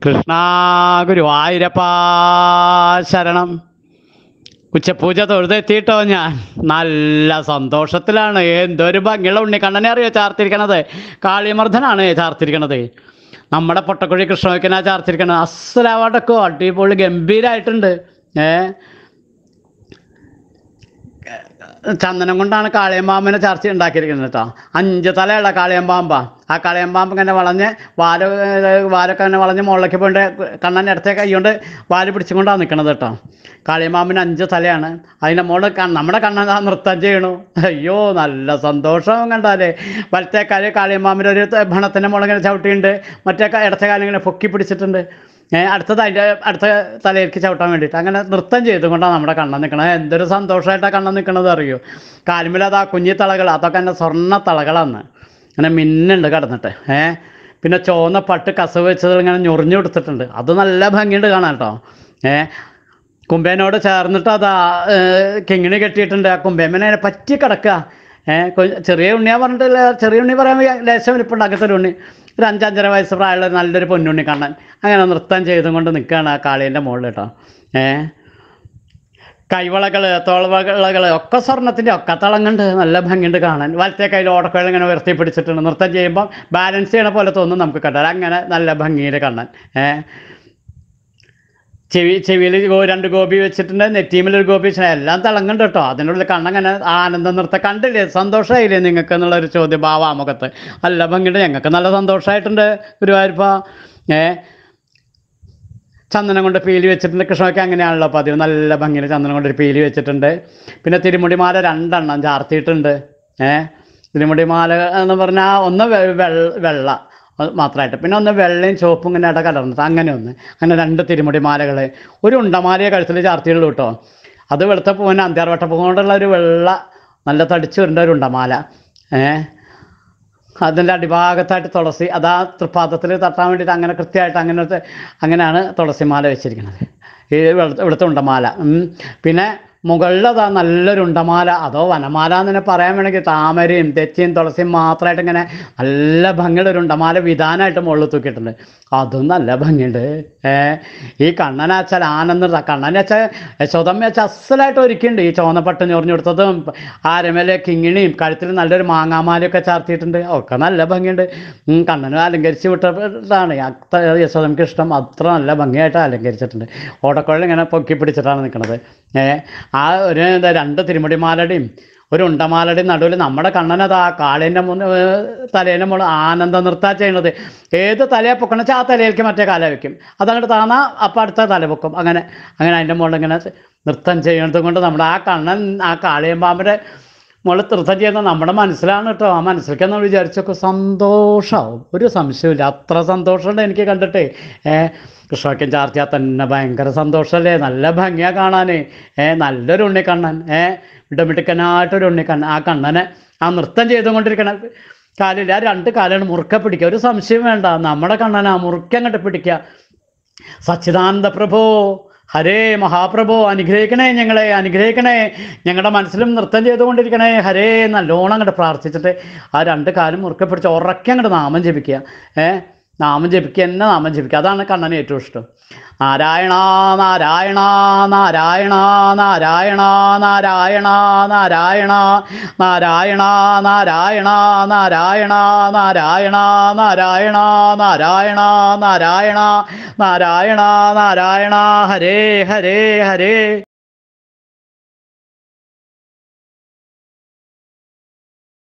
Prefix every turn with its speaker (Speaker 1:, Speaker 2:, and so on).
Speaker 1: കൃഷ്ണ ഗുരുവായൂരപ്പാ ശരണം ഉച്ചപൂജ തൊഴുതെത്തിയിട്ടോ ഞാൻ നല്ല സന്തോഷത്തിലാണ് എന്തൊരു ഭംഗിയുള്ള ഉണ്ണിക്കണ്ണനെ അറിയോ ചാർത്തിരിക്കണത് കാളിമർദ്ദനാണ് ചാർത്തിരിക്കണത് നമ്മുടെ പൊട്ടക്കുഴി കൃഷ്ണവയ്ക്കനാ ചാർത്തിരിക്കണത് അസ്സലാവടക്കോ അടിപൊളി ഗംഭീരമായിട്ടുണ്ട് ഏ ചന്ദനം കൊണ്ടാണ് കാളിയമ്പാമ്പിനെ ചർച്ച ഉണ്ടാക്കിയിരിക്കുന്നത് കേട്ടോ അഞ്ച് തലയുള്ള കാളിയമ്പാമ്പാ ആ കാളിയമ്പാമ്പ് ഇങ്ങനെ വളഞ്ഞ് വാല് വാലൊക്കെ ഇങ്ങനെ വളഞ്ഞ് മുകളിലേക്ക് പോയിട്ട് കണ്ണൻ ഇടത്തെ കൈ കൊണ്ട് വാല് പിടിച്ചുകൊണ്ടാണ് നിൽക്കണത് കേട്ടോ കാളിയമ്പാമ്പിന് അഞ്ച് തലയാണ് അതിൻ്റെ മുകളിൽ ക- നമ്മുടെ കണ്ണൻ ആ നൃത്തം ചെയ്യണു അയ്യോ നല്ല സന്തോഷം കണ്ടാലേ വലത്തെ കാല് കാളിയമ്പാമ്പിൻ്റെ ഒരു ത- ഭണത്തിൻ്റെ മുകളിൽ ഇങ്ങനെ ചവിട്ടിയിട്ടുണ്ട് മറ്റേ ക- ഇടത്തെ കാലം ഇങ്ങനെ പൊക്കി പിടിച്ചിട്ടുണ്ട് ഏഹ് അടുത്തത് അതിൻ്റെ അടുത്ത തലയിലേക്ക് ചവിട്ടാൻ വേണ്ടിയിട്ട് അങ്ങനെ നൃത്തം ചെയ്തുകൊണ്ടാണ് നമ്മുടെ കണ്ണൻ നിൽക്കണത് എന്തൊരു സന്തോഷമായിട്ടാണ് കണ്ണൻ നിൽക്കണത് അറിയോ കാലുമ്പിൽ അത് ആ കുഞ്ഞി തളകൾ അതൊക്കെ എൻ്റെ സ്വർണ്ണ തളകളാണ് അങ്ങനെ മിന്നുണ്ട് കിടന്നിട്ട് ഏഹ് പിന്നെ ചുവന്ന പട്ട് കസവ് വെച്ചത് ഇങ്ങനെ ഞൊറിഞ്ഞു കൊടുത്തിട്ടുണ്ട് അത് നല്ല ഭംഗിയുണ്ട് കാണാൻ കേട്ടോ ഏഹ് കുമ്പേനോട് ചേർന്നിട്ട് അത് ആ, ഏഹ്, കിങ്ങിണി കെട്ടിയിട്ടുണ്ട് ആ കുമ്പേമ്മനെ അതിനെ പറ്റി കിടക്കുക ഏഹ് കൊ- ചെറിയ ഉണ്ണിയാ പറഞ്ഞിട്ടില്ല ചെറിയ ഉണ്ണി പറയാൻ വയ്യ, ലേശം വലിപ്പം ഒരു ഉണ്ണി ഒരു അഞ്ചഞ്ചര വയസ്സ് പ്രായമുള്ള ഒരു നല്ലൊരു പൊന്നുണ്ണി കാണാൻ അങ്ങനെ നൃത്തം ചെയ്തും കൊണ്ട് നിൽക്കുകയാണ് ആ കാളീൻ്റെ മുകളിൽ കേട്ടോ ഏഹ് കൈവളകൾ തോൾവളകൾ ഒക്കെ സ്വർണത്തിൻ്റെ ഒക്കെ തിളങ്ങുണ്ട് നല്ല ഭംഗിയുണ്ട് കാണാൻ വലത്തെ കയ്യിൽ ഓടക്കുഴൽ ഇങ്ങനെ ഉയർത്തി പിടിച്ചിട്ടുണ്ട് നൃത്തം ചെയ്യുമ്പോൾ ബാലൻസ് ചെയ്യണ പോലെ തോന്നും നമുക്ക് കണ്ടാൽ അങ്ങനെ നല്ല ഭംഗിയിൽ കാണാൻ ഏഹ് ചെവി ചെവിയിൽ രണ്ട് ഗോപി വെച്ചിട്ടുണ്ട് നെറ്റീമിൽ ഒരു ഗോപി വെച്ചിട്ടുണ്ട് എല്ലാം തിളങ്ങുന്നുണ്ട് കേട്ടോ അതിനുള്ളിൽ കണ്ണങ്ങനെ ആനന്ദം നൃത്തം കണ്ടില്ലേ സന്തോഷമായില്ലേ നിങ്ങൾക്ക് എന്നുള്ളൊരു ചോദ്യം ഭാവ മുഖത്ത് നല്ല ഭംഗിയുണ്ട് ഞങ്ങൾക്ക് നല്ല സന്തോഷമായിട്ടുണ്ട് ഗുരുവായൂരപ്പ ഏ ചന്ദനം കൊണ്ട് പീലി വെച്ചിട്ടുണ്ട് കൃഷ്ണയ്ക്ക് അങ്ങനെയാണല്ലോ പതിവ് നല്ല ഭംഗിയിൽ ചന്ദനം കൊണ്ട് ഒരു പീലി വെച്ചിട്ടുണ്ട് പിന്നെ തിരുമുടിമാല രണ്ടെണ്ണം ചാർത്തിയിട്ടുണ്ട് ഏ തിരുമുടിമാല എന്ന് പറഞ്ഞാൽ ഒന്ന് വെ- വെള്ള വെള്ള അത് മാത്രമായിട്ട് പിന്നെ ഒന്ന് വെള്ളയും ചുവപ്പും ഇങ്ങനെ ഇട കലർന്നിട്ട് അങ്ങനെ ഒന്ന് അങ്ങനെ രണ്ട് തിരുമുടിമാലകൾ ഒരു ഉണ്ടമാലയെ കഴുത്തിൽ ചാർത്തിയുള്ളൂ കേട്ടോ അത് വെളുത്ത പൂവിന് അന്ത്യാർവട്ട പൂ കൊണ്ടുള്ള ഒരു വെള്ള നല്ല തടിച്ചു വരേണ്ട ഒരു ഉണ്ടമാല ഏഹ് അതിൻ്റെ അടിഭാഗത്തായിട്ട് തുളസി അത് ആ തൃപ്പാദത്തിൽ തട്ടാൻ വേണ്ടിയിട്ട് അങ്ങനെ കൃത്യമായിട്ട് അങ്ങനത്തെ അങ്ങനെയാണ് തുളസിമാല വെച്ചിരിക്കുന്നത് ഈ വെളുത്ത വെളുത്ത ഉണ്ടമാല ഉം. പിന്നെ മുകളിലതാ നല്ലൊരു ഉണ്ടമാല അതോ വനമാല എന്ന് തന്നെ പറയാൻ വേണമെങ്കിൽ താമരയും തെച്ചിയും തുളസിയും മാത്രമായിട്ട് ഇങ്ങനെ നല്ല ഭംഗിയുള്ള ഒരു ഉണ്ടമാല വിധാനമായിട്ട് മുകളിൽ തൂക്കിയിട്ടുണ്ട് അതും നല്ല ഭംഗിയുണ്ട് ഏ ഈ കണ്ണനാച്ചാൽ ആനന്ദ കണ്ണനെ വെച്ചാൽ യശോദമ്മ വെച്ചാൽ അസലായിട്ട് ഒരുക്കിയിട്ടുണ്ട് ഈ ചുവന്നപ്പട്ട് ഞൊറിഞ്ഞു കൊടുത്തതും ആരമേലെ കിങ്ങിണിയും കഴുത്തിൽ നല്ലൊരു മാങ്ങാമാലയൊക്കെ ചാർത്തിയിട്ടുണ്ട് ഒക്കെ നല്ല ഭംഗിയുണ്ട് ഉം, കണ്ണനും അലങ്കരിച്ച് വിട്ടതാണ് അത്ര യശോദമ്മയ്ക്ക് ഇഷ്ടം അത്ര നല്ല ഭംഗിയായിട്ട് അലങ്കരിച്ചിട്ടുണ്ട് ഓടക്കുഴൽ ഇങ്ങനെ പൊക്കി പിടിച്ചിട്ടാണ് നിൽക്കുന്നത് ഏ ആ ഒരു എന്താ രണ്ട് തിരുമുടിമാലയുടെയും ഒരു ഉണ്ടമാലയുടെയും നടുവിൽ നമ്മുടെ കണ്ണനത് ആ കാളിൻ്റെ മുന്ന് തലേൻ്റെ മുകളിൽ ആനന്ദ നൃത്താ ചെയ്യണത് ഏത് തലയെ പൊക്കണം വെച്ചാൽ ആ തലയിലേക്ക് മറ്റേ കാല വെക്കും അതങ്ങോട്ട് താന്നാ അപ്പം അടുത്ത തല പൊക്കും അങ്ങനെ അങ്ങനെ അതിൻ്റെ മുകളിൽ ഇങ്ങനെ നൃത്തം ചെയ്യുന്നത് കൊണ്ട് നമ്മുടെ ആ കണ്ണൻ ആ കാളിയമ്പാമ്പിൻ്റെ മുകളിൽ നൃത്തം ചെയ്യുന്നത് നമ്മുടെ മനസ്സിലാണ് കേട്ടോ ആ മനസ്സിലേക്ക് നമ്മൾ വിചാരിച്ചൊക്കെ സന്തോഷമാവും ഒരു സംശയമില്ല അത്ര സന്തോഷമുണ്ട് എനിക്ക് കണ്ടിട്ടേ ഏ കൃഷ്ണവാക്യം ചാർത്തിയാൽ തന്നെ ഭയങ്കര സന്തോഷമല്ലേ നല്ല ഭംഗിയാ കാണാനേ ഏ നല്ലൊരു ഉണ്ണിക്കണ്ണൻ ഏ ഇടമിടുക്കനായിട്ടൊരു ഉണ്ണിക്കണ്ണൻ ആ കണ്ണനെ ആ നൃത്തം ചെയ്തുകൊണ്ടിരിക്കണ കാലിൽ ആ രണ്ട് കാലാണ് മുറുക്കെ പിടിക്കുക ഒരു സംശയം വേണ്ട നമ്മുടെ കണ്ണനാ മുറുക്കെ അങ്ങോട്ട് പിടിക്കുക സച്ചിദാനന്ദ പ്രഭോ ഹരേ മഹാപ്രഭോ അനുഗ്രഹിക്കണേ ഞങ്ങളെ അനുഗ്രഹിക്കണേ ഞങ്ങളുടെ മനസ്സിലും നൃത്തം ചെയ്തുകൊണ്ടിരിക്കണേ ഹരേ നല്ലോണം അങ്ങോട്ട് പ്രാർത്ഥിച്ചിട്ട് ആ രണ്ട് കാലും മുറുക്കെ പിടിച്ച് ഉറക്കെ അങ്ങോട്ട് നാമം ജപിക്കുക ഏ നാമം ജപിക്കുക എന്നെ നാമം ജപിക്കുക അതാണ് കണ്ണന് ഏറ്റവും ഇഷ്ടം നാരായണ നാരായണ നാരായണ നാരായണ നാരായണ നാരായണ നാരായണ നാരായണ നാരായണ നാരായണ നാരായണ നാരായണ നാരായണ നാരായണ നാരായണ ഹരേ ഹരേ ഹരേ